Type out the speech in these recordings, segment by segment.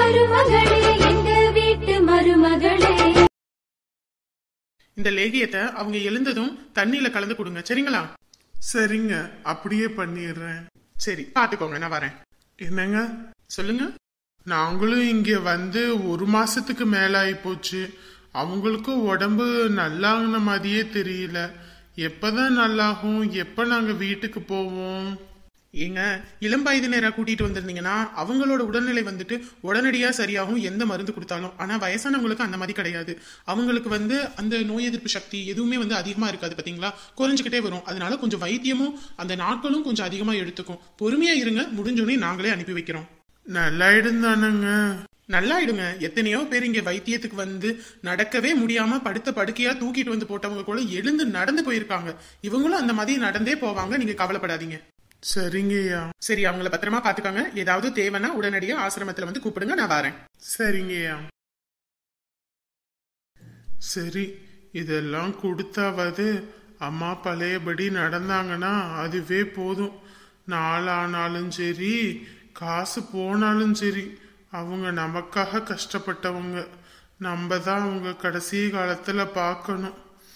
மருமகளே எங்க வீட்டு மருமகளே இந்த லேகியத்தை அவங்க எழுந்ததும் தண்ணியில கலந்து கொடுங்க சரிங்களா சரிங்க அப்படியே பண்ணிடுறேன் சரி பாத்துக்கோங்க நான் வரேன் என்னங்க சொல்லுங்க நாங்களும் இங்க வந்து ஒரு மாசத்துக்கு மேல ஆகி போச்சு அவங்களுக்கும் உடம்பு நல்லாகின மாதிரியே தெரியல எப்பதான் நல்லாகும் எப்ப நாங்க வீட்டுக்கு போவோம் ஏங்க இளம் வயதினரை கூட்டிட்டு வந்திருந்தீங்கன்னா அவங்களோட உடல்நிலை வந்துட்டு உடனடியா சரியாகும் எந்த மருந்து கொடுத்தாலும் ஆனா வயசானவங்களுக்கு அந்த மாதிரி கிடையாது அவங்களுக்கு வந்து அந்த நோய் எதிர்ப்பு சக்தி எதுவுமே வந்து அதிகமா இருக்காது பாத்தீங்களா குறைஞ்சுக்கிட்டே வரும் அதனால கொஞ்சம் வைத்தியமும் அந்த நாட்களும் கொஞ்சம் அதிகமா எடுத்துக்கும் பொறுமையா இருங்க முடிஞ்சோடனே நாங்களே அனுப்பி வைக்கிறோம் நல்லாயிடும் தானங்க நல்லாயிடுங்க எத்தனையோ பேர் இங்க வைத்தியத்துக்கு வந்து நடக்கவே முடியாம படுத்த படுக்கையா தூக்கிட்டு வந்து போட்டவங்க கூட எழுந்து நடந்து போயிருக்காங்க இவங்களும் அந்த மாதிரி நடந்தே போவாங்க நீங்க கவலைப்படாதீங்க சரிங்கய்யா சரி அவங்கள பத்திரமா பாத்துக்கோங்க ஏதாவது தேவைன்னா உடனடியா ஆசிரமத்துல வந்து கூப்பிடுங்க நான் வரேன் சரிங்கய்யா சரி இதெல்லாம் கொடுத்தாவது அம்மா பழையபடி நடந்தாங்கன்னா அதுவே போதும் நாளானாலும் சரி காசு போனாலும் சரி அவங்க நமக்காக கஷ்டப்பட்டவங்க நம்ம தான் அவங்க கடைசி காலத்துல பார்க்கணும்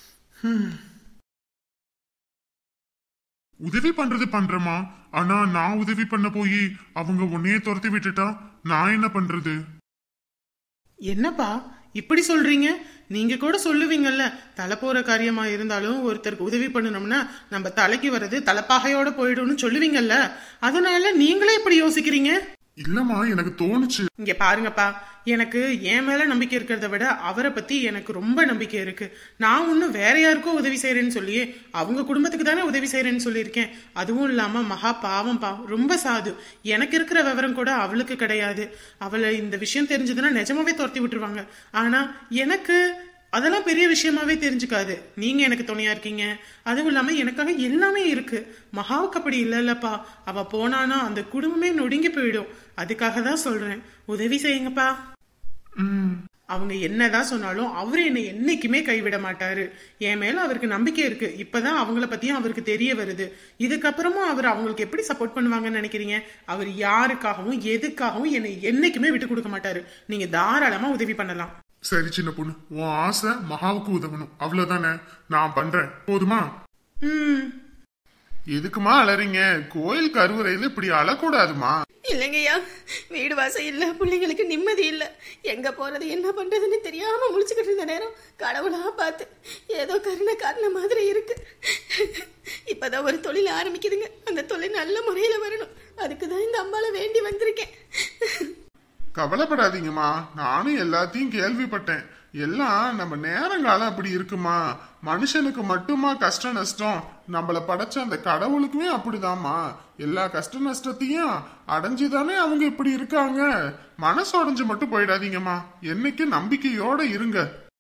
உதவி பண்றது பண்றேமா ஆனா நான் உதவி பண்ண போய் அவங்க உன்னையே துரத்தி விட்டுட்டா நான் என்ன பண்றது என்னப்பா இப்படி சொல்றீங்க நீங்க கூட சொல்லுவீங்கல்ல தலை போற காரியமா இருந்தாலும் ஒருத்தருக்கு உதவி பண்ணணும்னா நம்ம தலைக்கு வர்றது தலைப்பாகையோட போயிடும்னு சொல்லுவீங்கல்ல அதனால நீங்களே இப்படி யோசிக்கிறீங்க இல்லம்மா எனக்கு தோணுச்சு இங்க பாருங்கப்பா எனக்கு என் மேல நம்பிக்கை இருக்கிறத விட அவரை பத்தி எனக்கு ரொம்ப நம்பிக்கை இருக்கு நான் ஒன்னும் வேற யாருக்கோ உதவி செய்யறேன்னு சொல்லியே அவங்க குடும்பத்துக்கு தானே உதவி செய்யறேன்னு சொல்லியிருக்கேன் அதுவும் இல்லாம மகா பாவம் பா ரொம்ப சாது எனக்கு இருக்கிற விவரம் கூட அவளுக்கு கிடையாது அவளை இந்த விஷயம் தெரிஞ்சதுன்னா நிஜமாவே துரத்தி விட்டுருவாங்க ஆனா எனக்கு அதெல்லாம் பெரிய விஷயமாவே தெரிஞ்சுக்காது நீங்க எனக்கு துணையா இருக்கீங்க அதுவும் இல்லாம எனக்காக எல்லாமே இருக்கு மகாவுக்கு அப்படி இல்லல்லப்பா அவ போனானா அந்த குடும்பமே நொடுங்கி போயிடும் அதுக்காக தான் சொல்றேன் உதவி செய்யுங்கப்பா அவங்க என்னதான் சொன்னாலும் அவரு என்னை என்னைக்குமே கைவிட மாட்டாரு என் மேல அவருக்கு நம்பிக்கை இருக்கு இப்பதான் அவங்கள பத்தியும் அவருக்கு தெரிய வருது இதுக்கப்புறமும் அவர் அவங்களுக்கு எப்படி சப்போர்ட் பண்ணுவாங்கன்னு நினைக்கிறீங்க அவர் யாருக்காகவும் எதுக்காகவும் என்னை என்னைக்குமே விட்டு கொடுக்க மாட்டாரு நீங்க தாராளமா உதவி பண்ணலாம் சரி சின்ன பொண்ணு உன் ஆசை மகாவுக்கு உதவணும் அவ்வளவுதானே நான் பண்றேன் போதுமா ம் எதுக்குமா அலறீங்க கோயில் கருவறையில இப்படி அழக்கூடாதுமா இல்லைங்கய்யா வீடு வாசல் இல்ல பிள்ளைங்களுக்கு நிம்மதி இல்ல எங்க போறது என்ன பண்றதுன்னு தெரியாம முழிச்சுக்கிட்டு இருந்த நேரம் கடவுளா பார்த்து ஏதோ கருணை காரண மாதிரி இருக்கு இப்பதான் ஒரு தொழில் ஆரம்பிக்குதுங்க அந்த தொழில் நல்ல முறையில வரணும் அதுக்கு தான் இந்த அம்மாவை வேண்டி வந்திருக்கேன் கவலைப்படாதீங்கம்மா நானும் எல்லாத்தையும் கேள்விப்பட்டேன் எல்லாம் நம்ம நேரங்காலம் அப்படி இருக்குமா மனுஷனுக்கு மட்டுமா கஷ்ட நஷ்டம் நம்மள படைச்ச அந்த கடவுளுக்குமே அப்படிதாம்மா எல்லா கஷ்ட நஷ்டத்தையும் அடைஞ்சுதானே அவங்க இப்படி இருக்காங்க மனசு உடைஞ்சு மட்டும் போயிடாதீங்கம்மா என்னைக்கு நம்பிக்கையோட இருங்க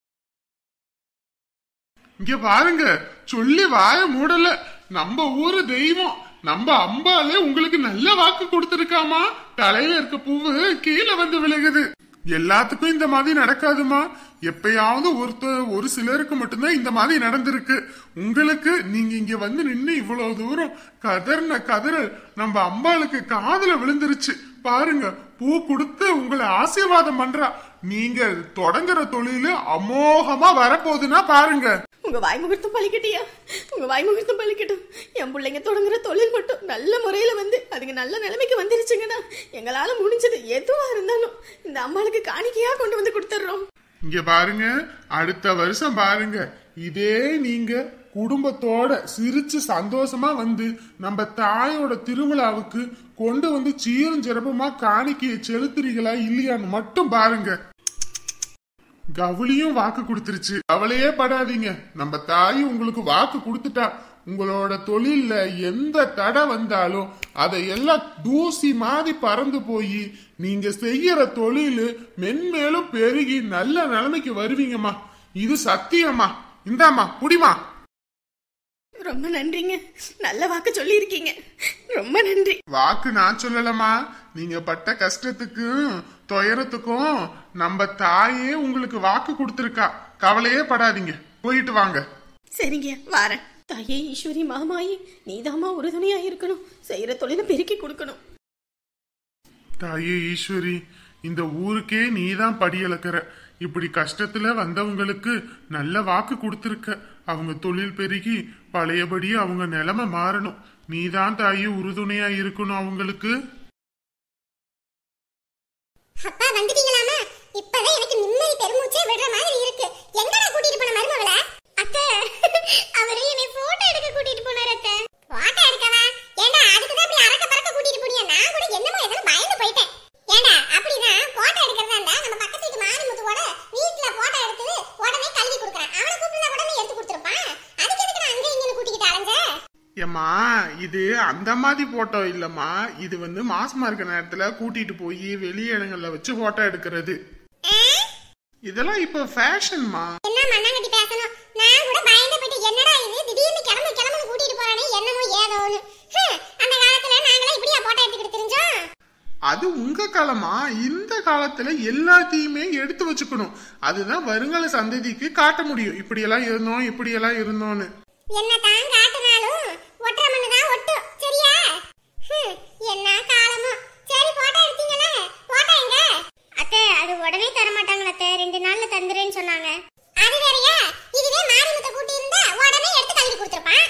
இங்க பாருங்க சொல்லி வாய மூடல நம்ம ஊரு தெய்வம் நம்ம அம்பாலே உங்களுக்கு நல்ல வாக்கு கொடுத்திருக்காமா தலையில இருக்க பூவு கீழே வந்து விழுகுது எல்லாத்துக்கும் இந்த மாதிரி நடக்காதுமா எப்பயாவது ஒருத்தர் ஒரு சிலருக்கு மட்டும்தான் இந்த மாதிரி நடந்திருக்கு உங்களுக்கு நீங்க இங்க வந்து நின்னு இவ்வளவு தூரம் கதர்ன கதறல் நம்ம அம்பாளுக்கு காதுல விழுந்துருச்சு பாருங்க பூ கொடுத்து உங்களை ஆசீர்வாதம் பண்றா நீங்க தொடங்குற தொழிலு அமோகமா வரப்போகுதுன்னா பாருங்க உங்க வாய் முகூர்த்தம் பழிக்கட்டியா உங்க வாய் முகூர்த்தம் பழிக்கட்டும் என் பிள்ளைங்க தொடங்குற தொழில் மட்டும் நல்ல முறையில வந்து அதுங்க நல்ல நிலைமைக்கு வந்துருச்சுங்கன்னா எங்களால முடிஞ்சது எதுவா இருந்தாலும் இந்த அம்மாளுக்கு காணிக்கையா கொண்டு வந்து கொடுத்துட்றோம் இங்க பாருங்க அடுத்த வருஷம் பாருங்க இதே நீங்க குடும்பத்தோட சிரிச்சு சந்தோஷமா வந்து நம்ம தாயோட திருவிழாவுக்கு கொண்டு வந்து சீரும் சிறப்புமா காணிக்கையை செலுத்துறீங்களா இல்லையான்னு மட்டும் பாருங்க கவுளியும் வாக்கு கொடுத்துருச்சு கவலையே படாதீங்க நம்ம தாயும் உங்களுக்கு வாக்கு கொடுத்துட்டா உங்களோட தொழில்ல எந்த தடை வந்தாலும் அதை எல்லாம் தூசி மாதிரி பறந்து போய் நீங்க செய்யற தொழில் மென்மேலும் பெருகி நல்ல நிலைமைக்கு வருவீங்கம்மா இது சத்தியம்மா இந்தாம்மா புடிமா ரொம்ப நன்றிங்க நல்ல வாக்கு சொல்லியிருக்கீங்க ரொம்ப நன்றி வாக்கு நான் சொல்லலம்மா நீங்க பட்ட கஷ்டத்துக்கும் துயரத்துக்கும் நம்ம தாயே உங்களுக்கு வாக்கு கொடுத்துருக்கா கவலையே படாதீங்க போயிட்டு வாங்க சரிங்க வாரேன் தாயே ஈஸ்வரி மாமாயி நீதாம்மா உறுதுணையா இருக்கணும் செய்யற தொழிலை பெருக்கி கொடுக்கணும் தாயே ஈஸ்வரி இந்த ஊருக்கே நீதான் படி இழக்கிற இப்படி கஷ்டத்துல வந்தவங்களுக்கு நல்ல வாக்கு கொடுத்திருக்க அவங்க தொழில் பெருகி பழையபடி அவங்க நிலைமை மாறணும் நீதான் தாயி உறுதுணையா இருக்கணும் அவங்களுக்கு அப்பா வந்துட்டீங்களாமா இப்பதான் எனக்கு நிம்மதி பெருமூச்சே விடுற மாதிரி இருக்கு எங்கடா கூட்டிட்டு போன மருமவள அத்தை அவரு என்னை போட்டோ எடுக்க கூட்டிட்டு போனாரு அத்தை போட்டோ எடுக்கவா ஏண்டா அதுக்கு தான் இப்படி அரக்க பறக்க கூட்டிட்டு போனியா நான் கூட என்னமோ ஏதோ பயந்து போயிட்டேன் ஏண்டா அப்படிதான் போட்டோ எடுக்கிறதா இருந்தா நம்ம பக்கத்து வீட்டு மாரிமுத்துவோட வீட்டுல போட்டோ எடுத்தது உடனே கழுவி கொடுக்குறேன் அவனை கூப்பிட்டு உடனே எடுத்து கொடுத்துருப்பான் அதுக்கு எதுக்கு நான் அங்க இங்கன்னு கூட்டிக்கிட்டு அலைஞ்சேன் ஏம்மா இது அந்த மாதிரி போட்டோ இல்லம்மா இது வந்து மாசமா இருக்க நேரத்துல கூட்டிட்டு போய் வெளி இடங்கள்ல வச்சு போட்டோ எடுக்கிறது இதெல்லாம் இப்ப ஃபேஷன்மா என்ன மண்ணாங்கட்டி பேசணும் நான் கூட பயந்து போயிட்டு என்னடா இது திடீர்னு கிளம்பு கிளம்புன்னு கூட்டிட்டு போறானே என்னமோ ஏதோன்னு ஹம், அந்த காலத்துல நாங்களாம் இப்படியா போட்டோ எடுத்துக்கிட்டு தெரிஞ்சோம் அது உங்க காலமா இந்த காலத்துல எல்லாத்தையுமே எடுத்து வச்சுக்கணும் அதுதான் வருங்கால சந்ததிக்கு காட்ட முடியும் இப்படியெல்லாம் இருந்தோம் இப்படியெல்லாம் இருந்தோம்னு என்ன தான் காட்டினாலும் ஒட்டுற மண்ணு தான் ஒட்டும் சரியா ஹம், என்ன காலமோ சரி போட்டோ எடுத்தீங்களே போட்டோ எங்க அத்தை அது உடனே தர மாட்டாங்களா அத்தை ரெண்டு நாள்ல தந்துறேன்னு சொன்னாங்க அது வேறயா இதுவே மாரிமுத்த கூட்டி இருந்தா உடனே எடுத்து கழுவி கொடுத்துருப்பான்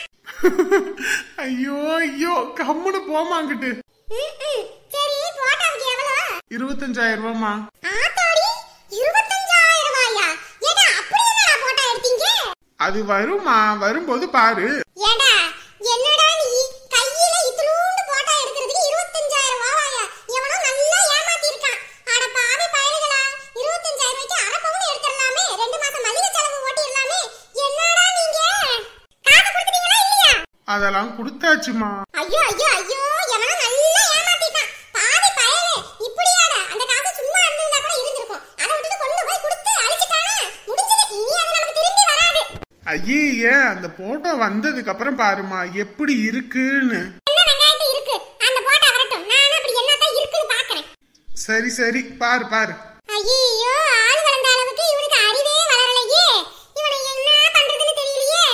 ஐயோ ஐயோ கம்முன்னு போமாங்கிட்டு ம், ம். சரி போட்டோவுக்கு எவ்வளோ இருபத்தஞ்சாயிரம் ரூபாமா ஆத்தாடி இருபத்தஞ்சாயிரம் ரூபாயா ஏடா அப்படி என்னடா போட்டோ எடுத்தீங்க அது வருமா வரும்போது பாரு ஏடா என்னடா நீ கையில இத்துலூண்டு போட்டோ எடுக்கிறதுக்கு இருபத்தஞ்சாயிரம் ரூபாயா எவனோ நல்லா ஏமாத்தி இருக்கான் அட பாவி பயலுகளா இருபத்தஞ்சாயிரம் ரூபாய்க்கு அரை பவுன் எடுத்துடலாமே ரெண்டு மாசம் மளிகை செலவு ஓட்டிடலாமே என்னடா நீங்க காசு கொடுத்துட்டீங்களா இல்லையா அதெல்லாம் கொடுத்தாச்சுமா ஐயோ ஐயோ ஐயோ எவனோ நல்லா ஏமாத்திட்டான் பாவி பயலே இப்படியாடா அந்த காசு சும்மா இருந்திருந்தா கூட இருந்திருக்கும் அதை விட்டுட்டு கொண்டு போய் கொடுத்து அழிச்சிட்டானா முடிஞ்சது இனி அது நமக்கு திரும்பி வராது ஐயே அந்த போட்டோ வந்ததுக்கு அப்புறம் பாருமா எப்படி இருக்குன்னு என்ன வெங்காயத்து இருக்கு அந்த போட்டோ வரட்டும் நான் அப்படி என்னதான் இருக்குன்னு பாக்குறேன் சரி சரி பாரு பாரு ஐயோ ஆள் வளர்ந்த அளவுக்கு இவனுக்கு அறிவே வளரலையே இவனை என்ன பண்றதுன்னு தெரியலையே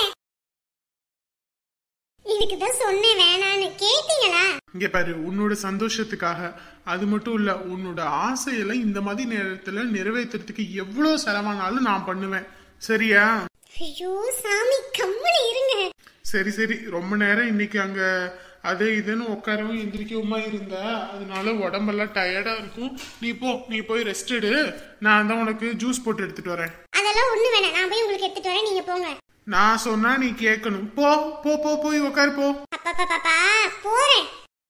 இதுக்கு தான் சொன்னேன் வேணான்னு கேட்டீங்களா இங்க பாரு உன்னோட சந்தோஷத்துக்காக அது மட்டும் இல்ல உன்னோட ஆசையெல்லாம் இந்த மாதிரி நேரத்துல நிறைவேற்றுறதுக்கு எவ்வளவு செலவானாலும் நான் பண்ணுவேன் சரியா ஐயோ சாமி கம்முனு இருங்க சரி சரி ரொம்ப நேரம் இன்னைக்கு அங்க அது இதுன்னு உட்காரவும் எந்திரிக்கவுமா இருந்த அதனால உடம்பெல்லாம் டயர்டா இருக்கும் நீ போ நீ போய் ரெஸ்ட் எடு நான் தான் உனக்கு ஜூஸ் போட்டு எடுத்துட்டு வரேன் அதெல்லாம் ஒண்ணு வேணாம் நான் போய் உங்களுக்கு எடுத்துட்டு வரேன் நீங்க போங்க நான் சொன்னா நீ கேட்கணும் போ போ போ போய் உட்காரு போ அப்பா பாப்பா போறேன்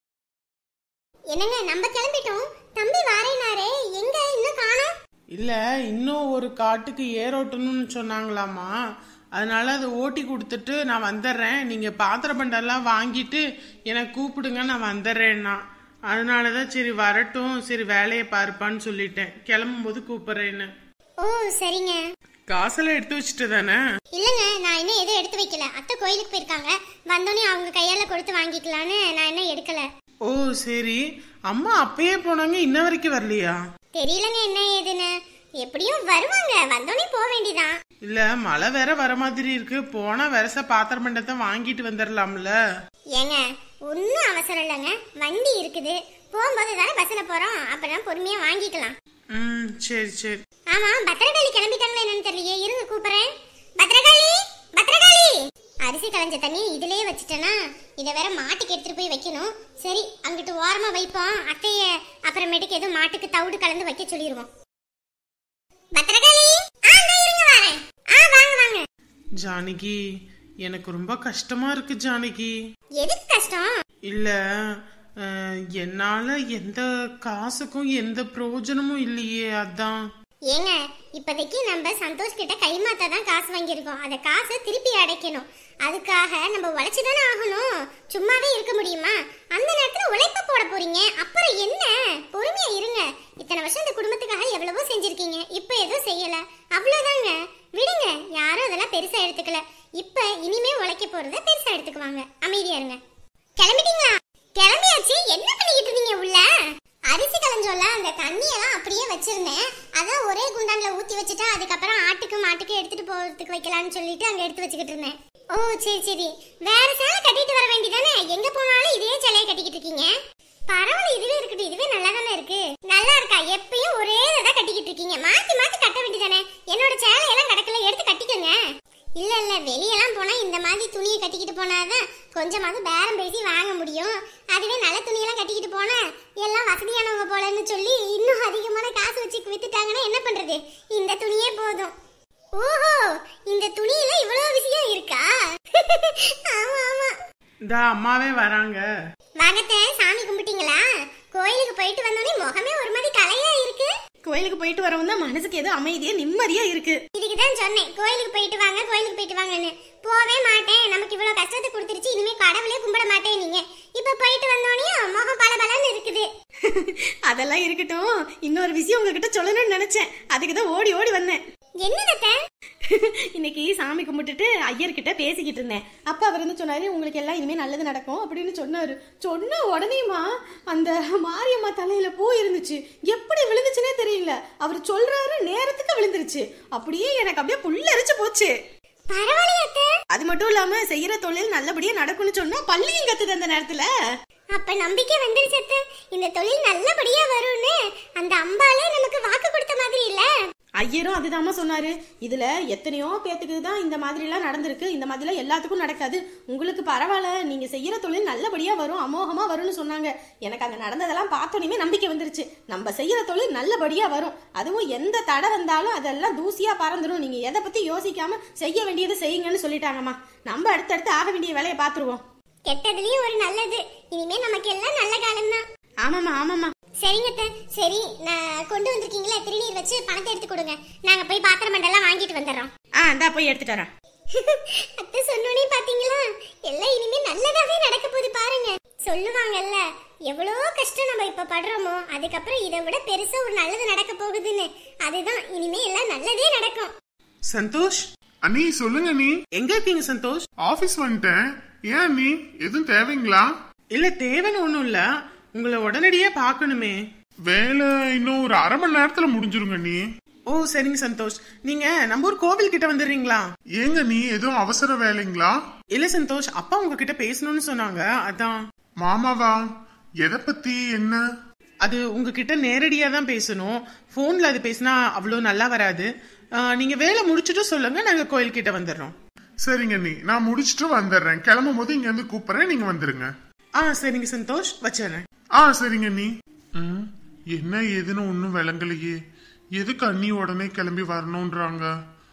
என்னங்க நம்ம கிளம்பிட்டோம் தம்பி வாரேனாரே எங்க இன்னும் காணோம் இல்ல இன்னும் ஒரு காட்டுக்கு ஏரோட்டணும்னு சொன்னாங்களாமா அதனால அதை ஓட்டி கொடுத்துட்டு நான் வந்துடுறேன் நீங்க பாத்திர பண்டெல்லாம் வாங்கிட்டு எனக்கு கூப்பிடுங்க நான் வந்துடுறேன்னா அதனாலதான் சரி வரட்டும் சரி வேலையை பாருப்பான்னு சொல்லிட்டேன் கிளம்பும்போது கூப்பிடுறேன்னு ஓ சரிங்க காசெல்லாம் எடுத்து வச்சுட்டு தானே இல்லைங்க நான் இன்னும் எதுவும் எடுத்து வைக்கல அத்தை கோயிலுக்கு போயிருக்காங்க வந்தோடனே அவங்க கையால கொடுத்து வாங்கிக்கலான்னு நான் இன்னும் எடுக்கல ஓ சரி அம்மா அப்பயே போனாங்க இன்ன வரைக்கும் வரலையா தெரியலங்க என்ன ஏதுன்னு எப்படியும் வருவாங்க வந்தோடனே போக வேண்டியதான் இல்ல மழை வேற வர மாதிரி இருக்கு போனா வெரச பாத்திர பண்டத்தை வாங்கிட்டு வந்துடலாம்ல ஏங்க ஒன்றும் அவசரம் இல்லைங்க வண்டி இருக்குது போகும்போது தானே பஸ்ஸில் போகிறோம் அப்பதான் பொறுமையாக வாங்கிக்கலாம் ம் சரி சரி ஆமா பத்திரகாளி கிளம்பிட்டாங்களா என்னன்னு தெரியலையே இருங்க கூப்பிடுறேன் பத்திரகாளி பத்திரகாளி அரிசி களைஞ்ச தண்ணி இதுலயே வச்சுட்டேனா இதை வேற மாட்டுக்கு எடுத்துட்டு போய் வைக்கணும் சரி அங்கிட்டு ஓரமா வைப்போம் அத்தைய அப்புறமேட்டுக்கு எதுவும் மாட்டுக்கு தவிடு கலந்து வைக்க சொல்லிடுவோம் பத்திரகாளி ஆ இதோ இருங்க வரேன் ஆ வாங்க வாங்க ஜானகி எனக்கு ரொம்ப கஷ்டமா இருக்கு ஜானகி எதுக்கு கஷ்டம் இல்ல அஹ், என்னால எந்த காசுக்கும் எந்த பிரயோஜனமும் இல்லையே அதான் ஏங்க இப்போதைக்கு நம்ம சந்தோஷ் கிட்ட கைமாத்தா தான் காசு வாங்கியிருக்கோம் அந்த காசை திருப்பி அடைக்கணும் அதுக்காக நம்ம உழைச்சு தானே ஆகணும் சும்மாவே இருக்க முடியுமா அந்த நேரத்துல உழைப்ப போட போறீங்க அப்புறம் என்ன பொறுமையா இருங்க இத்தனை வருஷம் இந்த குடும்பத்துக்காக எவ்வளவோ செஞ்சிருக்கீங்க இப்போ எதுவும் செய்யல அவ்வளவுதாங்க விடுங்க யாரும் அதெல்லாம் பெருசா எடுத்துக்கல இப்ப இனிமே உழைக்க போறத பெருசா எடுத்துக்குவாங்க அமைதியா இருங்க கிளம்பிட்டீங்களா கிளம்பியாச்சு என்ன பண்ணிக்கிட்டு இருந்தீங்க உள்ள அரிசி கலஞ்சோல அந்த தண்ணியெல்லாம் அப்படியே வச்சிருந்தேன் அதான் ஒரே குண்டான்ல ஊத்தி வச்சுட்டா அதுக்கப்புறம் ஆட்டுக்கு மாட்டுக்கு எடுத்துட்டு போறதுக்கு வைக்கலாம்னு சொல்லிட்டு அங்க எடுத்து வச்சுக்கிட்டு இருந்தேன் ஓ சரி சரி வேற சேலை கட்டிட்டு வர வேண்டியதானே எங்க போனாலும் இதே சேலையை கட்டிக்கிட்டு இருக்கீங்க பரவாயில்ல இதுவே இருக்கட்டும் இதுவே நல்லா தானே இருக்கு நல்லா இருக்கா எப்பயும் ஒரே இருக்கீங்க மாத்தி மாத்தி கட்ட வேண்டியதானே என்னோட சேலை எல்லாம் கிடக்கல எடுத்து கட்டிக்கோங்க இல்ல இல்ல வெளியெல்லாம் போனா இந்த மாதிரி துணியை கட்டிக்கிட்டு போனாதான் கொஞ்சமாவது பேரம் பேசி வாங்க முடியும் அதுவே நல்ல துணியெல்லாம் கட்டிக்கிட்டு போனா எல்லாம் வசதியானவங்க போலன்னு சொல்லி இன்னும் அதிகமான காசு வச்சு வித்துட்டாங்கன்னா என்ன பண்றது இந்த துணியே போதும் ஓஹோ இந்த துணியில இவ்வளவு விஷயம் இருக்கா ஆமா ஆமா இந்த அம்மாவே வராங்க வாங்கத்த சாமி கும்பிட்டீங்களா கோயிலுக்கு போயிட்டு வந்தோடனே முகமே ஒரு மாதிரி கலையா இருக்கு கோயிலுக்கு போயிட்டு வரவும் தான் மனசுக்கு ஏதோ அமைதியா நிம்மதியா இருக்கு இதுக்கு தான் சொன்னேன் கோயிலுக்கு போயிட்டு வாங்க கோயிலுக்கு போயிட்டு வாங்கன்னு போவே மாட்டேன் நமக்கு இவ்வளவு கஷ்டத்தை கொடுத்துருச்சு இனிமே கடவுளே கும்பிட மாட்டேன் நீங்க இப்ப போயிட்டு வந்தோடனே முகம் பல இருக்குது அதெல்லாம் இருக்கட்டும் இன்னொரு விஷயம் உங்ககிட்ட சொல்லணும்னு நினைச்சேன் அதுக்கு தான் ஓடி ஓடி வந்தேன் என்னதத்த இன்னைக்கு சாமி கும்பிட்டுட்டு ஐயர்கிட்ட பேசிக்கிட்டு இருந்தேன் அப்ப அவர் வந்து சொன்னாரு உங்களுக்கு எல்லாம் இனிமே நல்லது நடக்கும் அப்படின்னு சொன்னாரு சொன்ன உடனேமா அந்த மாரியம்மா தலையில பூ இருந்துச்சு எப்படி விழுந்துச்சுன்னே தெரியல அவர் சொல்றாரு நேரத்துக்கு விழுந்துருச்சு அப்படியே எனக்கு அப்படியே புல்லரிச்சு போச்சு பரவாயில்லையா அத்தை அது மட்டும் இல்லாம செய்யற தொழில் நல்லபடியா நடக்கும்னு சொன்னா பள்ளியும் கத்துது அந்த நேரத்துல அப்ப நம்பிக்கை வந்துருச்சு அத்தை இந்த தொழில் நல்லபடியா வரும்னு அந்த அம்பாலே நமக்கு வாக்கு கொடுத்த மாதிரி இல்ல ஐயரும் அதுதாம்மா சொன்னாரு இதுல எத்தனையோ பேத்துக்கு தான் இந்த மாதிரி எல்லாம் நடந்திருக்கு இந்த மாதிரிலாம் எல்லாத்துக்கும் நடக்காது உங்களுக்கு பரவாயில்ல நீங்க செய்யற தொழில் நல்லபடியா வரும் அமோகமா வரும்னு சொன்னாங்க எனக்கு அங்க நடந்ததெல்லாம் பார்த்தோன்னே நம்பிக்கை வந்துருச்சு நம்ம செய்யற தொழில் நல்லபடியா வரும் அதுவும் எந்த தடை வந்தாலும் அதெல்லாம் தூசியா பறந்துடும் நீங்க எதை பத்தி யோசிக்காம செய்ய வேண்டியதை செய்யுங்கன்னு சொல்லிட்டாங்கம்மா நம்ம அடுத்தடுத்து ஆக வேண்டிய வேலையை பார்த்துருவோம் கெட்டதுலயும் ஒரு நல்லது இனிமே நமக்கு எல்லாம் நல்ல காலம்தான் ஆமாம்மா ஆமாம்மா சரிங்க அத்தை சரி நான் கொண்டு வந்திருக்கீங்களா திருநீர் வச்சு பணத்தை எடுத்து கொடுங்க நாங்க போய் பாத்திரம் மண்டெல்லாம் வாங்கிட்டு வந்துடுறோம் ஆ இந்தா போய் எடுத்துட்டு வரேன் அத்தை சொன்னோனே பாத்தீங்களா எல்லாம் இனிமே நல்லதாவே நடக்க போகுது பாருங்க சொல்லுவாங்கல்ல எவ்வளோ கஷ்டம் நம்ம இப்ப படுறோமோ அதுக்கப்புறம் இதை விட பெருசா ஒரு நல்லது நடக்க போகுதுன்னு அதுதான் இனிமே எல்லாம் நல்லதே நடக்கும் சந்தோஷ் அண்ணி சொல்லுங்க நீ எங்க இருக்கீங்க சந்தோஷ் ஆபீஸ் வந்துட்டேன் ஏன் அண்ணி எதுவும் தேவைங்களா இல்ல தேவைன்னு ஒண்ணும் இல்ல உங்களை உடனடியே பார்க்கணுமே வேலை இன்னும் ஒரு அரை மணி நேரத்துல முடிஞ்சிருங்க நீ ஓ சரிங்க சந்தோஷ் நீங்க நம்ம ஊர் கோவில் கிட்ட வந்துடுறீங்களா ஏங்க நீ எதுவும் அவசர வேலைங்களா இல்ல சந்தோஷ் அப்பா உங்ககிட்ட பேசணும்னு சொன்னாங்க அதான் மாமாவா எதை பத்தி என்ன அது உங்ககிட்ட நேரடியா தான் பேசணும் போன்ல அது பேசினா அவ்வளோ நல்லா வராது ஆ, நீங்க வேலை முடிச்சுட்டு சொல்லுங்க நாங்க கோயில் கிட்ட வந்துடுறோம் சரிங்க நீ நான் முடிச்சிட்டு வந்துடுறேன் கிளம்பும் போது இங்க இருந்து கூப்பிடுறேன் நீங்க வந்துருங்க ஆ சரிங்க சந்தோஷ் வச்சிடுறேன் ஆ சரிங்க நீ ம், என்ன ஏதுன்னு ஒன்றும் விளங்கலையே எதுக்கு அண்ணி உடனே கிளம்பி வரணுன்றாங்க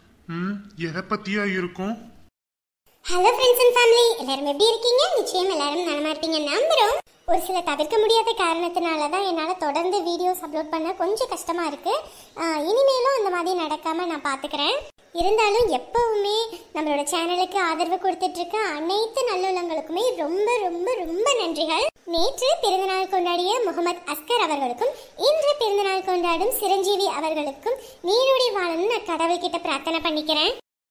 ம் எதை பத்தியா இருக்கும் ஹலோ ஃப்ரெண்ட்ஸ் அண்ட் ஃபேமிலி எல்லாரும் எப்படி இருக்கீங்க நிச்சயம் எல்லாரும் நலமா இருப்பீங்க நம்புறோம் ஒரு சில தவிர்க்க முடியாத காரணத்தினால தான் என்னால் தொடர்ந்து வீடியோஸ் அப்லோட் பண்ண கொஞ்சம் கஷ்டமா இருக்கு ஆஹ் இனிமேலும் அந்த மாதிரி நடக்காம நான் பார்த்துக்கிறேன் இருந்தாலும் எப்பவுமே நம்மளோட சேனலுக்கு ஆதரவு கொடுத்துட்டு இருக்க அனைத்து நல்லுள்ளங்களுக்குமே ரொம்ப ரொம்ப ரொம்ப நன்றிகள் நேற்று பிறந்தநாள் கொண்டாடிய முகமது அஸ்கர் அவர்களுக்கும் இன்று பிறந்தநாள் கொண்டாடும் சிரஞ்சீவி அவர்களுக்கும் நீரோடி வாழணும்னு நான் கடவுள்கிட்ட பிரார்த்தனை பண்ணிக்கிறேன்